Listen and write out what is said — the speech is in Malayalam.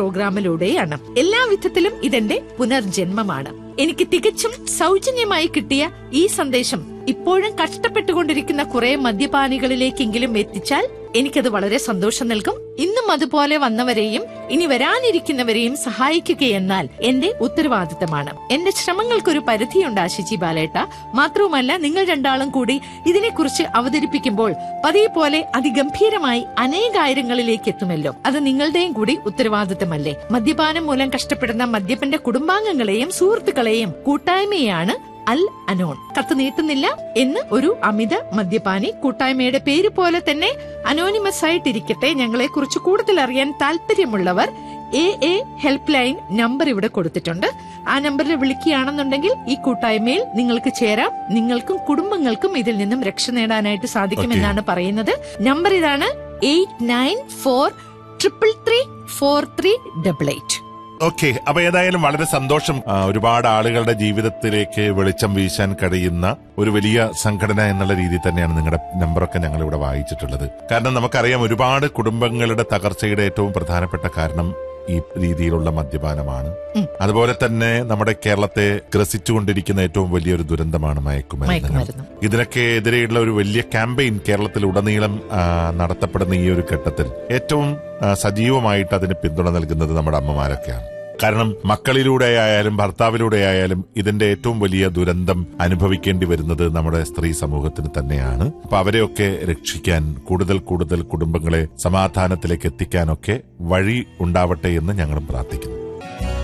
പ്രോഗ്രാമിലൂടെയാണ് എല്ലാ വിധത്തിലും ഇതെന്റെ പുനർജന്മമാണ് എനിക്ക് തികച്ചും സൗജന്യമായി കിട്ടിയ ഈ സന്ദേശം ഇപ്പോഴും കഷ്ടപ്പെട്ടുകൊണ്ടിരിക്കുന്ന കുറെ മദ്യപാനികളിലേക്കെങ്കിലും എത്തിച്ചാൽ എനിക്കത് വളരെ സന്തോഷം നൽകും ഇന്നും അതുപോലെ വന്നവരെയും ഇനി വരാനിരിക്കുന്നവരെയും സഹായിക്കുകയെന്നാൽ എന്റെ ഉത്തരവാദിത്തമാണ് എന്റെ ശ്രമങ്ങൾക്കൊരു പരിധിയുണ്ട് ആശിച്ചി ബാലേട്ട മാത്രവുമല്ല നിങ്ങൾ രണ്ടാളും കൂടി ഇതിനെക്കുറിച്ച് അവതരിപ്പിക്കുമ്പോൾ പതിയെ പോലെ അതിഗംഭീരമായി അനേകായിരങ്ങളിലേക്ക് എത്തുമല്ലോ അത് നിങ്ങളുടെയും കൂടി ഉത്തരവാദിത്തമല്ലേ മദ്യപാനം മൂലം കഷ്ടപ്പെടുന്ന മദ്യപന്റെ കുടുംബാംഗങ്ങളെയും സുഹൃത്തുക്കളെയും കൂട്ടായ്മയാണ് അൽ അനോൺ കത്ത് നീട്ടുന്നില്ല എന്ന് ഒരു അമിത മദ്യപാനി കൂട്ടായ്മയുടെ പേര് പോലെ തന്നെ അനോണിമസ് ആയിട്ടിരിക്കട്ടെ ഞങ്ങളെ കുറിച്ച് കൂടുതൽ അറിയാൻ താല്പര്യമുള്ളവർ എ എ ഹെൽപ്പ് ലൈൻ നമ്പർ ഇവിടെ കൊടുത്തിട്ടുണ്ട് ആ നമ്പറിൽ വിളിക്കുകയാണെന്നുണ്ടെങ്കിൽ ഈ കൂട്ടായ്മയിൽ നിങ്ങൾക്ക് ചേരാം നിങ്ങൾക്കും കുടുംബങ്ങൾക്കും ഇതിൽ നിന്നും രക്ഷ നേടാനായിട്ട് സാധിക്കുമെന്നാണ് പറയുന്നത് നമ്പർ ഇതാണ് eight nine four triple three four three double eight okay അപ്പൊ ഏതായാലും വളരെ സന്തോഷം ആ, ഒരുപാട് ആളുകളുടെ ജീവിതത്തിലേക്ക് വെളിച്ചം വീശാൻ കഴിയുന്ന ഒരു വലിയ സംഘടന എന്നുള്ള രീതിയിൽ തന്നെയാണ് നിങ്ങളുടെ നമ്പറൊക്കെ ഞങ്ങൾ ഇവിടെ വായിച്ചിട്ടുള്ളത് കാരണം നമുക്കറിയാം ഒരുപാട് കുടുംബങ്ങളുടെ തകർച്ചയുടെ ഏറ്റവും പ്രധാനപ്പെട്ട കാരണം ഈ രീതിയിലുള്ള മദ്യപാനമാണ് ഉം. അതുപോലെ തന്നെ നമ്മുടെ കേരളത്തെ ഗ്രസിച്ചുകൊണ്ടിരിക്കുന്ന ഏറ്റവും വലിയൊരു ദുരന്തമാണ് മയക്കുമരുന്ന് മയക്കുമരുന്ന് ഇതിനൊക്കെ എതിരെയുള്ള ഒരു വലിയ ക്യാമ്പയിൻ കേരളത്തിൽ ഉടനീളം ആ, നടത്തപ്പെടുന്ന ഈ ഒരു ഘട്ടത്തിൽ ഏറ്റവും ആ, സജീവമായിട്ട് അതിന് പിന്തുണ നൽകുന്നത് നമ്മുടെ അമ്മമാരൊക്കെയാണ് കാരണം മക്കളിലൂടെ ആയാലും ഭർത്താവിലൂടെ ആയാലും ഇതിന്റെ ഏറ്റവും വലിയ ദുരന്തം അനുഭവിക്കേണ്ടി വരുന്നത് നമ്മുടെ സ്ത്രീ സമൂഹത്തിന് തന്നെയാണ് അപ്പൊ അവരെയൊക്കെ രക്ഷിക്കാൻ കൂടുതൽ കൂടുതൽ കുടുംബങ്ങളെ സമാധാനത്തിലേക്ക് എത്തിക്കാനൊക്കെ വഴി ഉണ്ടാവട്ടെ എന്ന് ഞങ്ങളും പ്രാർത്ഥിക്കുന്നു